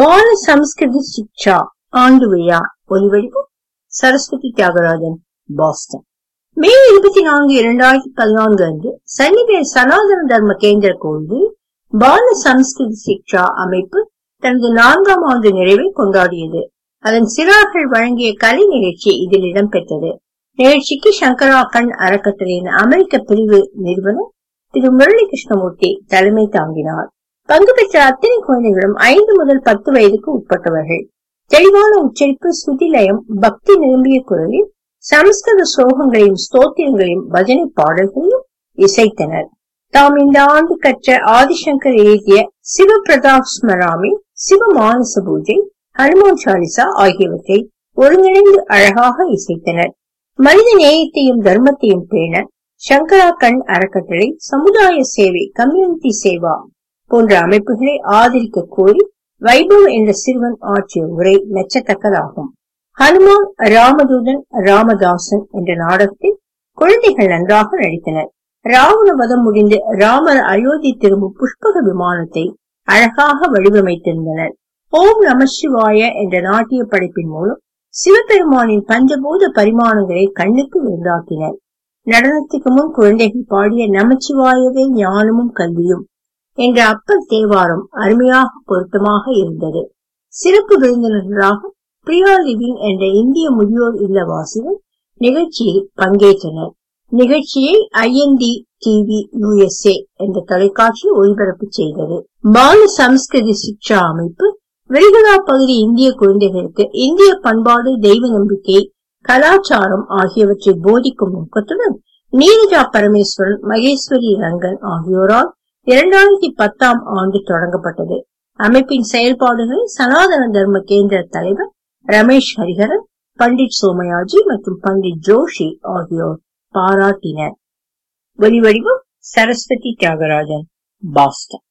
பால சம்ஸ்கிருதி சிக்ஷா ஆண்டு விழா ஒலிவடிப்பு சரஸ்வதி தியாகராஜன் பாஸ்டன் மே இருபத்தி நான்கு இரண்டாயிரத்தி பதினான்கு அன்று சன்னிவேல் சனாதன தர்ம கேந்திர கோயிலில் பால சம்ஸ்கிருதி சிக்ஷா அமைப்பு தனது நான்காம் ஆண்டு நிறைவை கொண்டாடியது அதன் சிறார்கள் வழங்கிய கலை நிகழ்ச்சி இதில் இடம்பெற்றது நிகழ்ச்சிக்கு சங்கரா கண் அறக்கட்டளையின் அமெரிக்க பிரிவு நிறுவனர் திரு முரளி கிருஷ்ணமூர்த்தி தலைமை தாங்கினார் பங்கு பெற்ற அத்தனை குழந்தைகளும் ஐந்து முதல் பத்து வயதுக்கு உட்பட்டவர்கள் தெளிவான உச்சரிப்பு சுதிலயம் பக்தி நிரம்பிய குரலில் சமஸ்கிருத ஸ்லோகங்களையும் ஸ்தோத்திரங்களையும் பஜனை பாடல்களையும் இசைத்தனர் தாம் இந்த ஆண்டு கற்ற ஆதிசங்கர் எழுதிய சிவபிரதாப் ஸ்மராமி சிவ மானச பூஜை ஹனுமான் சாலிசா ஆகியவற்றை ஒருங்கிணைந்து அழகாக இசைத்தனர் மனித நேயத்தையும் தர்மத்தையும் பேண சங்கரா கண் அறக்கட்டளை சமுதாய சேவை கம்யூனிட்டி சேவா போன்ற அமைப்புகளை ஆதரிக்க கோரி வைபவ் என்ற சிறுவன் ஆற்றிய உரை மெச்சத்தக்கதாகும் ஹனுமான் ராமதூதன் ராமதாசன் என்ற நாடகத்தில் குழந்தைகள் நன்றாக நடித்தனர் ராவண வதம் முடிந்து ராமர் அயோத்தி திரும்பும் புஷ்பக விமானத்தை அழகாக வடிவமைத்திருந்தனர் ஓம் நம சிவாய என்ற நாட்டிய படைப்பின் மூலம் சிவபெருமானின் பஞ்சபூத பரிமாணங்களை கண்ணுக்கு விருந்தாக்கினர் நடனத்துக்கு முன் குழந்தைகள் பாடிய நமச்சிவாயவே ஞானமும் கல்வியும் என்ற அப்பர் தேவாரம் அருமையாக பொருத்தமாக இருந்தது சிறப்பு விருந்தினர்களாக பிரியா லிவிங் என்ற இந்திய முதியோர் இல்லவாசிகள் நிகழ்ச்சியில் பங்கேற்றனர் நிகழ்ச்சியை ஐஎன்டி டிவி யுஎஸ்ஏ என்ற தொலைக்காட்சி ஒளிபரப்பு செய்தது பால சம்ஸ்கிருதி சிக்ஷா அமைப்பு விரிகுடா பகுதி இந்திய குழந்தைகளுக்கு இந்திய பண்பாடு தெய்வ நம்பிக்கை கலாச்சாரம் ஆகியவற்றை போதிக்கும் நோக்கத்துடன் நீரஜா பரமேஸ்வரன் மகேஸ்வரி ரங்கன் ஆகியோரால் இரண்டாயிரத்தி பத்தாம் ஆண்டு தொடங்கப்பட்டது அமைப்பின் செயல்பாடுகளை சனாதன தர்ம கேந்திர தலைவர் ரமேஷ் ஹரிஹரன் பண்டிட் சோமயாஜி மற்றும் பண்டிட் ஜோஷி ஆகியோர் பாராட்டினர் ஒலிவடிவம் சரஸ்வதி தியாகராஜன் பாஸ்டன்